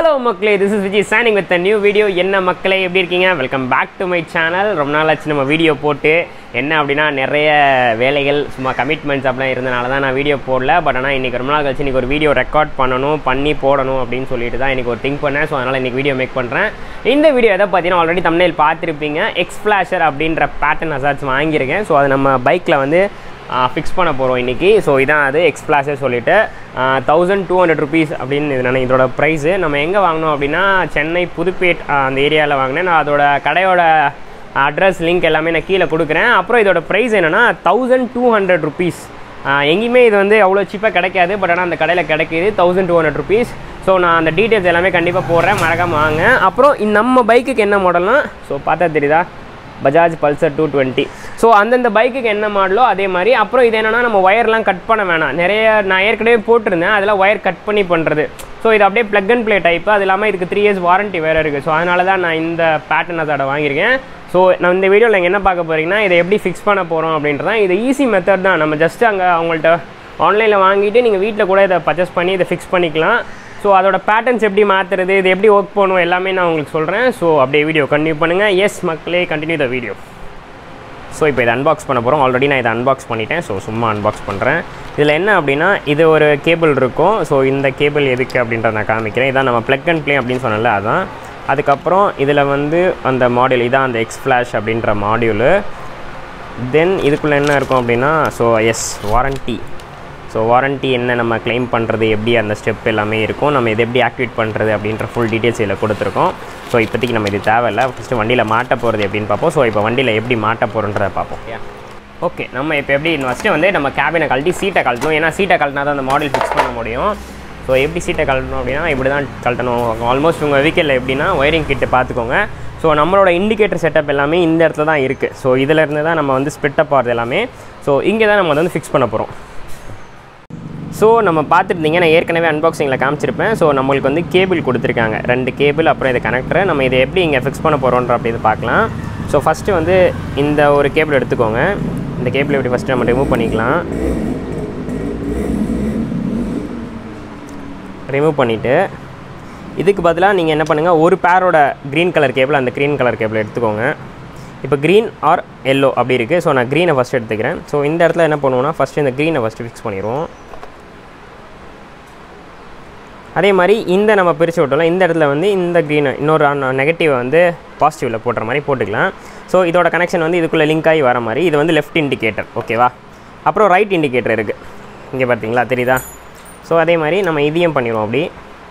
hello மக்களே this is Vijay chaining with new video என்ன மக்களே எப்படி இருக்கீங்க welcome back to my channel ரொம்ப நாள் ஆச்சு நம்ம வீடியோ போட்டு என்ன அப்படின்னா நிறைய வேலைகள் சும்மா கமிட்மெண்ட்ஸ் அப்படிலாம் இருந்தனால தான் நான் வீடியோ போடல பட் ஆனால் இன்றைக்கி ரொம்ப நாள் கழிச்சு இன்றைக்கி ஒரு வீடியோ ரெக்கார்ட் பண்ணணும் பண்ணி போடணும் அப்படின்னு சொல்லிட்டு தான் இன்றைக்கி ஒரு திங்க் பண்ணேன் ஸோ அதனால் இன்றைக்கி வீடியோ மேக் பண்ணுறேன் இந்த வீடியோ எதை பார்த்தீங்கன்னா ஆல்ரெடி தமிழில் பார்த்துருப்பீங்க எக்ஸ்ஃப்ளாஷர் அப்படின்ற பேட்டர்ன் அசாட்ஸ் வாங்கியிருக்கேன் ஸோ அது நம்ம பைக்கில் வந்து ஃபிக்ஸ் பண்ண போகிறோம் இன்றைக்கி ஸோ இதான் அது எக்ஸ்பிளாஸே சொல்லிட்டு தௌசண்ட் டூ ஹண்ட்ரட் ருபீஸ் அப்படின்னு இது நான் இதோட ப்ரைஸு நம்ம எங்கே வாங்கினோம் அப்படின்னா சென்னை புதுப்பேட் ஆ, அந்த ஏரியாவில் வாங்கினேன் நான் அதோட கடையோட அட்ரஸ் லிங்க் எல்லாமே நான் கீழே கொடுக்குறேன் அப்புறம் இதோட ப்ரைஸ் என்னென்னா தௌசண்ட் டூ ஹண்ட்ரட் ருபீஸ் எங்கேயுமே இது வந்து அவ்வளோ சீப்பாக கிடைக்காது பட் ஆனால் அந்த கடையில் கிடைக்கிது thousand two hundred rupees so நான் அந்த டீட்டெயில்ஸ் எல்லாமே கண்டிப்பாக போடுறேன் மறக்காம வாங்க அப்புறம் இந்த நம்ம பைக்குக்கு என்ன மாடல்னா ஸோ பார்த்தா தெரியுதா Bajaj Pulsar two twenty so அந்தந்த பைக்குக்கு என்ன மாடலோ அதே மாதிரி அப்புறம் இது என்னென்னா நம்ம ஒயர்லாம் கட் பண்ண வேணாம் நிறைய நான் ஏற்கனவே போட்டிருந்தேன் அதெல்லாம் ஒயர் கட் பண்ணி பண்ணுறது ஸோ இது அப்படியே ப்ளக் அண்ட் ப்ளே டைப்பு அது இல்லாமல் இதுக்கு த்ரீ இயர்ஸ் வாரண்ட்டி வேறு இருக்குது ஸோ அதனால தான் நான் இந்த பேட்டர்ன் அதோட வாங்கியிருக்கேன் ஸோ நான் இந்த வீடியோவில் நீங்கள் என்ன பார்க்க போகிறீங்கன்னா இதை எப்படி ஃபிக்ஸ் பண்ண போகிறோம் அப்படின்றதான் இது ஈஸி மெத்தட் தான் நம்ம ஜஸ்ட் அங்கே அவங்கள்ட்ட ஆன்லைனில் வாங்கிட்டு நீங்கள் வீட்டில் கூட இதை பர்ச்சேஸ் பண்ணி இதை ஃபிக்ஸ் பண்ணிக்கலாம் ஸோ அதோட பேட்டர்ன்ஸ் எப்படி மாற்றுறது இது எப்படி ஒர்க் பண்ணும் எல்லாமே நான் உங்களுக்கு சொல்கிறேன் ஸோ அப்படியே வீடியோ கண்டினியூ பண்ணுங்கள் எஸ் மக்களே கண்டினியூ த வீடியோ ஸோ இப்போ இதை அன்பாக்ஸ் பண்ண போகிறோம் ஆல்ரெடி நான் இதை அன்பாக்ஸ் பண்ணிட்டேன் ஸோ சும்மா அன்பாக்ஸ் பண்ணுறேன் இதில் என்ன அப்படின்னா இது ஒரு கேபிள் இருக்கும் ஸோ இந்த கேபிள் எதுக்கு அப்படின்றத நான் காமிக்கிறேன் இதான் நம்ம ப்ளக் அண்ட் ப்ளே அப்படின்னு சொன்னல அதான் அதுக்கப்புறம் இதில் வந்து அந்த மாடியூல் இதான் அந்த எக்ஸ் ஃப்ளாஷ் அப்படின்ற மாடியூலு தென் இதுக்குள்ளே என்ன இருக்கும் அப்படின்னா so yes warranty so warranty என்ன நம்ம க்ளைம் பண்ணுறது எப்படி அந்த ஸ்டெப் எல்லாமே இருக்கும் நம்ம இதை எப்படி ஆக்டிவேட் பண்ணுறது அப்படின்ற ஃபுல் டீட்டெயில்ஸ் இதில் கொடுத்துருக்கோம் ஸோ இப்போதைக்கு நம்ம இது தேவையில்ல ஃபஸ்ட்டு வண்டியில் மாட்ட போகிறது எப்படின்னு பார்ப்போம் ஸோ இப்போ வண்டியில் எப்படி மாட்ட போகிறோன்றதை பார்ப்போம் ஓகே நம்ம இப்போ எப்படி ஃபஸ்ட்டு வந்து நம்ம கேபினை கழட்டி சீட்டை கழட்டணும் ஏன்னா சீட்டை கழட்டினா தான் அந்த மாடல் ஃபிக்ஸ் பண்ண முடியும் ஸோ எப்படி சீட்டை கழட்டணும் அப்படின்னா இப்படி தான் கழட்டணும் ஆல்மோஸ்ட் உங்கள் வெஹிக்கிளில் எப்படின்னா ஒயரிங் கிட்ட பார்த்துக்கோங்க ஸோ நம்மளோட இண்டிகேட்டர் செட்டப் எல்லாமே இந்த இடத்துல தான் இருக்குது ஸோ இதில் இருந்து தான் நம்ம வந்து ஸ்பிட்டப் ஆகிறது எல்லாமே ஸோ இங்கே தான் நம்ம வந்து ஃபிக்ஸ் பண்ண போகிறோம் ஸோ நம்ம பார்த்துருந்தீங்க நான் ஏற்கனவே அன்பாக்சிங்கில் காமிச்சிருப்பேன் ஸோ நம்மளுக்கு வந்து கேபிள் கொடுத்துருக்காங்க ரெண்டு கேபிள் அப்புறம் இது கனெக்டரை நம்ம இதை எப்படி இங்கே ஃபிக்ஸ் பண்ண போகிறோன்ற அப்படின்னு பார்க்கலாம் ஸோ ஃபஸ்ட்டு வந்து இந்த ஒரு கேபிள் எடுத்துக்கோங்க இந்த கேபிள் எப்படி ஃபஸ்ட்டு நம்ம ரிமூவ் பண்ணிக்கலாம் ரிமூவ் பண்ணிவிட்டு இதுக்கு பதிலாக நீங்கள் என்ன பண்ணுங்கள் ஒரு பேரோட க்ரீன் கலர் கேபிள் அந்த க்ரீன் கலர் கேபிள் எடுத்துக்கோங்க இப்போ க்ரீன் ஆர் எல்லோ அப்படி இருக்குது ஸோ நான் க்ரீனை ஃபஸ்ட்டு எடுத்துக்கிறேன் ஸோ இந்த இடத்துல என்ன பண்ணுவோம்னா ஃபஸ்ட்டு இந்த க்ரீனை ஃபஸ்ட்டு ஃபிக்ஸ் பண்ணிடுவோம் அதே மாதிரி இந்த நம்ம பிரித்து விட்டோம்ல இந்த இடத்துல வந்து இந்த க்ரீனை இன்னொரு நெகட்டிவை வந்து பாசிட்டிவில் போடுற மாதிரி போட்டுக்கலாம் ஸோ இதோட கனெக்ஷன் வந்து இதுக்குள்ளே லிங்க் ஆகி வர மாதிரி இது வந்து லெஃப்ட் இண்டிகேட்டர் ஓகேவா அப்புறம் ரைட் இண்டிகேட்டர் இருக்குது இங்கே பார்த்தீங்களா தெரியுதா ஸோ அதே மாதிரி நம்ம இதையும் பண்ணிடுவோம் அப்படி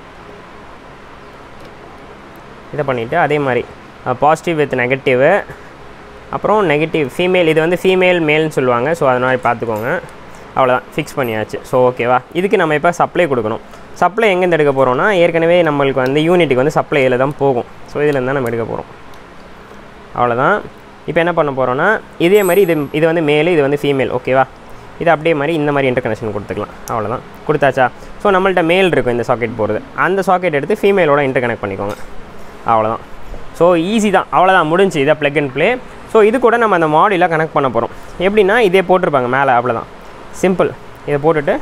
இதை பண்ணிவிட்டு அதே மாதிரி பாசிட்டிவ் வித் நெகட்டிவு அப்புறம் நெகட்டிவ் ஃபீமேல் இது வந்து ஃபீமேல் மேல்னு சொல்லுவாங்க ஸோ அது மாதிரி பார்த்துக்கோங்க அவ்வளோதான் ஃபிக்ஸ் பண்ணியாச்சு ஸோ ஓகேவா இதுக்கு நம்ம இப்போ சப்ளை கொடுக்கணும் சப்ளை எங்கேருந்து எடுக்க போகிறோம்னா ஏற்கனவே நம்மளுக்கு வந்து யூனிட்டுக்கு வந்து சப்ளை இதில் தான் போகும் ஸோ இதில் தான் நம்ம எடுக்க போகிறோம் அவ்வளோதான் இப்போ என்ன பண்ண போகிறோன்னா இதே மாதிரி இது இது வந்து மேல் இது வந்து ஃபீமேல் ஓகேவா இது அப்படியே மாதிரி இந்த மாதிரி இன்டர் கனெக்ஷன் கொடுத்துக்கலாம் அவ்வளோதான் கொடுத்தாச்சா ஸோ நம்மள்ட்ட மேல் இருக்கும் இந்த சாக்கெட் போகிறது அந்த சாக்கெட் எடுத்து ஃபீமேலோட இன்டர் கனெக்ட் பண்ணிக்கோங்க அவ்வளோதான் ஸோ ஈஸி தான் அவ்வளோதான் முடிஞ்சு இதை ப்ளக் அண்ட் ப்ளே ஸோ இது கூட நம்ம அந்த மாடியில் கனெக்ட் பண்ண போகிறோம் எப்படின்னா இதே போட்டிருப்பாங்க மேலே அவ்வளோதான் சிம்பிள் இதை போட்டுட்டு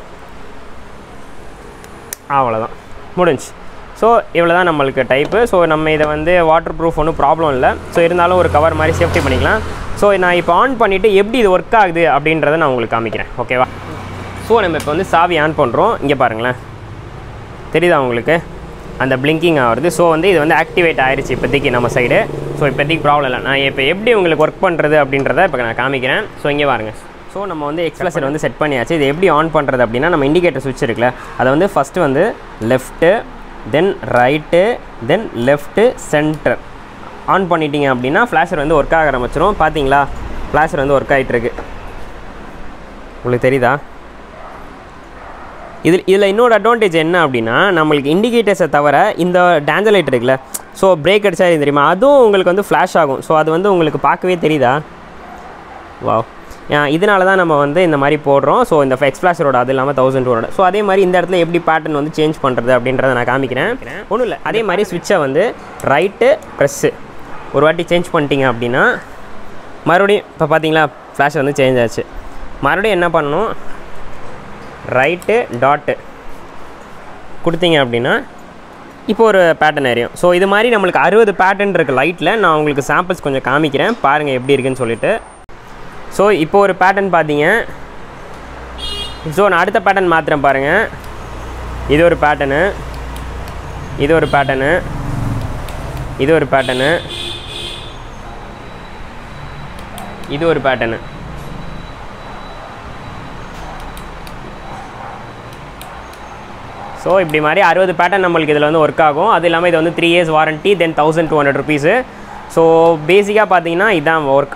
அவ்வளோதான் முடிஞ்சு ஸோ இவ்வளோ தான் நம்மளுக்கு டைப்பு ஸோ நம்ம இதை வந்து வாட்டர் ப்ரூஃப் ஒன்றும் ப்ராப்ளம் இல்லை ஸோ இருந்தாலும் ஒரு கவர் மாதிரி சேஃப்டி பண்ணிக்கலாம் ஸோ நான் இப்போ ஆன் பண்ணிவிட்டு எப்படி இது ஒர்க் ஆகுது அப்படின்றத நான் உங்களுக்கு காமிக்கிறேன் ஓகேவா ஸோ நம்ம இப்போ வந்து சாவி ஆன் பண்ணுறோம் இங்கே பாருங்களேன் தெரியுதா உங்களுக்கு அந்த பிளிங்கிங் ஆகுறது ஸோ வந்து இது வந்து ஆக்டிவேட் ஆயிடுச்சு இப்போதைக்கு நம்ம சைடு ஸோ இப்போதைக்கு ப்ராப்ளம் இல்லை நான் இப்போ எப்படி உங்களுக்கு ஒர்க் பண்ணுறது அப்படின்றத இப்போ நான் காமிக்கிறேன் ஸோ இங்கே பாருங்க ஸோ நம்ம வந்து எக்ஸ்பிளஸர் வந்து செட் பண்ணியாச்சு இது எப்படி ஆன் பண்ணுறது அப்படின்னா நம்ம இண்டிகேட்டர் சுவிட்ச் இருக்குல்ல அதை வந்து ஃபஸ்ட்டு வந்து left then right then left centre on பண்ணிட்டீங்க அப்படின்னா ஃப்ளாஷர் வந்து ஒர்க் ஆக ஆரம்பிச்சிரும் பார்த்தீங்களா ஃப்ளாஷர் வந்து ஒர்க் ஆகிட்டுருக்கு உங்களுக்கு தெரியுதா இதில் இதில் இன்னொரு அட்வான்டேஜ் என்ன அப்படின்னா நம்மளுக்கு இண்டிகேட்டர்ஸை தவிர இந்த டேஞ்சர் லைட் இருக்குல்ல ஸோ பிரேக் அடிச்சா இது தெரியுமா அதுவும் உங்களுக்கு வந்து ஃப்ளாஷ் ஆகும் ஸோ அது வந்து உங்களுக்கு பார்க்கவே தெரியுதா வாவ் இதனால தான் நம்ம வந்து இந்த மாதிரி போடுறோம் ஸோ இந்த எக்ஸ் ஃப்ளாஷரோட அது இல்லாமல் தௌசண்ட் டூ ஸோ அதே மாதிரி இந்த இடத்துல எப்படி பேட்டர்ன் வந்து சேஞ்ச் பண்ணுறது அப்படின்றத நான் காமிக்கிறேன் ஒன்றும் இல்லை அதே மாதிரி ஸ்விட்சை வந்து ரைட்டு ப்ரெஸ்ஸு ஒரு வாட்டி சேஞ்ச் பண்ணிட்டீங்க அப்படின்னா மறுபடியும் இப்போ பார்த்தீங்களா ஃப்ளாஷ் வந்து சேஞ்ச் ஆச்சு மறுபடியும் என்ன பண்ணணும் ரைட்டு டாட்டு கொடுத்தீங்க அப்படின்னா இப்போ ஒரு பேட்டர்ன் எரியும் ஸோ இது மாதிரி நம்மளுக்கு அறுபது பேட்டர்ன் இருக்குது லைட்டில் நான் உங்களுக்கு சாம்பிள்ஸ் கொஞ்சம் காமிக்கிறேன் பாருங்கள் எப்படி இருக்குன்னு சொல்லிட்டு ஸோ இப்போ ஒரு பேட்டர்ன் பார்த்தீங்க ஸோ நான் அடுத்த பேட்டர்ன் மாத்திரம் பாருங்கள் இது ஒரு பேட்டர்னு இது ஒரு பேட்டர்னு இது ஒரு பேட்டர்னு இது ஒரு பேட்டர்னு ஸோ இப்படி மாதிரி அறுபது பேட்டர்ன் நம்மளுக்கு இதில் வந்து ஒர்க் ஆகும் அது இல்லாமல் இது வந்து three years warranty then thousand two hundred rupees so பேசிக்காக பார்த்தீங்கன்னா இதுதான் ஒர்க்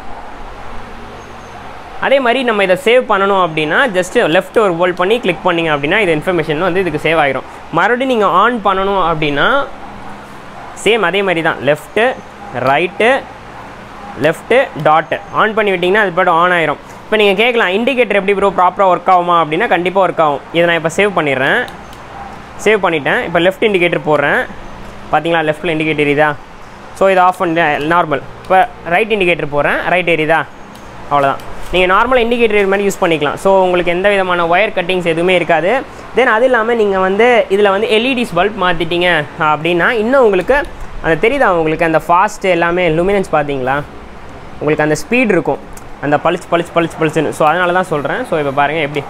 அதே மாதிரி நம்ம இதை சேவ் பண்ணணும் அப்படின்னா ஜஸ்ட் லெஃப்ட் ஒரு ஹோல்ட் பண்ணி கிளிக் பண்ணிங்க அப்படின்னா இது இன்ஃபர்மேஷன் வந்து இதுக்கு சேவ் ஆகிரும் மறுபடியும் நீங்கள் ஆன் பண்ணணும் அப்படின்னா சேம் அதே மாதிரி தான் left right left dot on பண்ணி விட்டிங்கன்னா அது பாட்டு ஆன் ஆயிரும் இப்போ நீங்கள் கேட்கலாம் இண்டிகேட்டர் எப்படி ப்ரோ ப்ராப்பராக ஒர்க் ஆகுமா அப்படின்னா கண்டிப்பாக ஒர்க் ஆகும் இதை நான் இப்போ சேவ் பண்ணிடுறேன் சேவ் பண்ணிட்டேன் இப்போ லெஃப்ட் இண்டிகேட்டர் போடுறேன் பார்த்தீங்களா லெஃப்ட்டில் இண்டிகேட்டர் எரியுதா ஸோ இது ஆஃப் பண்ணி நார்மல் இப்போ ரைட் இண்டிகேட்டர் போடுறேன் ரைட் எரியுதா அவ்வளோதான் நீங்கள் நார்மல் இண்டிகேட்டர் மாதிரி யூஸ் பண்ணிக்கலாம் ஸோ உங்களுக்கு எந்த விதமான ஒயர் கட்டிங்ஸ் எதுவுமே இருக்காது தென் அது இல்லாமல் நீங்கள் வந்து இதில் வந்து எல்இடிஸ் பல்ப் மாற்றிட்டீங்க அப்படின்னா இன்னும் உங்களுக்கு அந்த தெரியுதா உங்களுக்கு அந்த ஃபாஸ்ட்டு எல்லாமே லுமினன்ஸ் பார்த்தீங்களா உங்களுக்கு அந்த ஸ்பீட் இருக்கும் அந்த பளிச்சு பளிச்சு பளிச்சு பளிச்சுன்னு ஸோ அதனால தான் சொல்கிறேன் ஸோ இப்போ பாருங்கள் எப்படி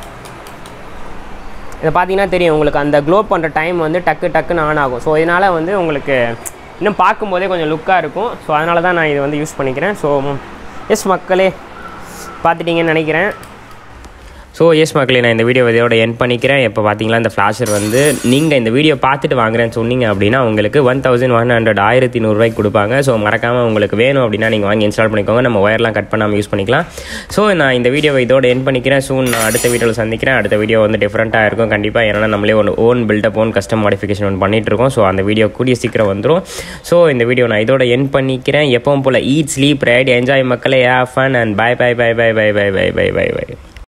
இதை பார்த்தீங்கன்னா தெரியும் உங்களுக்கு அந்த க்ளோ பண்ணுற டைம் வந்து டக்கு டக்குன்னு ஆன் ஆகும் ஸோ இதனால் வந்து உங்களுக்கு இன்னும் பார்க்கும்போதே கொஞ்சம் லுக்காக இருக்கும் ஸோ அதனால தான் நான் இதை வந்து யூஸ் பண்ணிக்கிறேன் ஸோ எஸ் மக்களே பார்த்துட்டீங்கன்னு நினைக்கிறேன் ஸோ எஸ் மக்களே நான் இந்த வீடியோ இதோட என் பண்ணிக்கிறேன் இப்போ பார்த்தீங்களா இந்த ஃப்ளாஷர் வந்து நீங்கள் இந்த வீடியோ பார்த்துட்டு வாங்குறேன்னு சொன்னீங்க அப்படின்னா உங்களுக்கு ஒன் தௌசண்ட் ஒன் ஹண்ட்ரட் ஆயிரத்தி நூறுரூவாய்க்கு கொடுப்பாங்க ஸோ மறக்காமல் உங்களுக்கு வேணும் அப்படின்னா நீங்கள் வாங்கி இன்ஸ்டால் பண்ணிக்கோங்க நம்ம ஒயர்லாம் கட் பண்ணாமல் யூஸ் பண்ணிக்கலாம் ஸோ நான் இந்த வீடியோவை இதோட என் பண்ணிக்கிறேன் சூன் நான் அடுத்த வீடியோவில் சந்திக்கிறேன் அடுத்த வீடியோ வந்து டிஃப்ரெண்ட்டாக இருக்கும் கண்டிப்பாக ஏன்னா நம்மளே ஒன்று own buildup own custom modification ஒன்று பண்ணிட்டு இருக்கோம் ஸோ அந்த வீடியோ கூடிய சீக்கிரம் வந்துடும் ஸோ இந்த வீடியோ நான் இதோட என் பண்ணிக்கிறேன் எப்பவும் போல் ஈட் ஸ்லீப் ரைட் என்ஜாய் மக்களே have fun and bye bye bye bye bye bye bye bye bye by